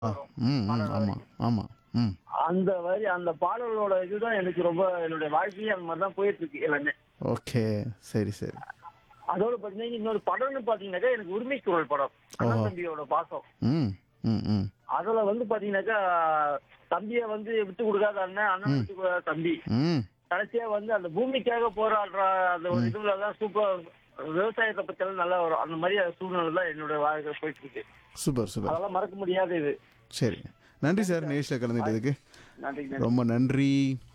ம் ம் ஆமாம் ஆமாம் ம் அந்த வரி அந்த பாடலோட இதுதான் எனக்கு ரொம்ப என்னுடைய வாழ்க்கையே அந்த மாதிரி தான் போயிட்டு இருக்கு எல்லாமே ஓகே சரி சரி அதோட பாத்தீங்கன்னா இன்னொரு படம்னு பாத்தீங்கன்னாக்கா எனக்கு உரிமை குரல் படம் அண்ணன் தம்பியோட பாசம் ம் ம் ம் அதுல வந்து பாத்தீங்கன்னாக்கா தம்பிய வந்து விட்டு கொடுக்காத அண்ணன் அண்ணன் விட்டு கொடுக்காத தம்பி ம் கடைசியா வந்து அந்த பூமிக்காக போராடுற அந்த ஒரு இதுலதான் சூப்பர் விவசாயத்தை பத்தி எல்லாம் நல்லா வரும் அந்த மாதிரி சூழ்நிலை தான் என்னோட வாழ்க்கை போயிட்டு இருக்கு சூப்பர் சூப்பர் அதெல்லாம் மறக்க முடியாத இது சரி நன்றி சார் நேஷில் கலந்துட்டதுக்கு நன்றி ரொம்ப நன்றி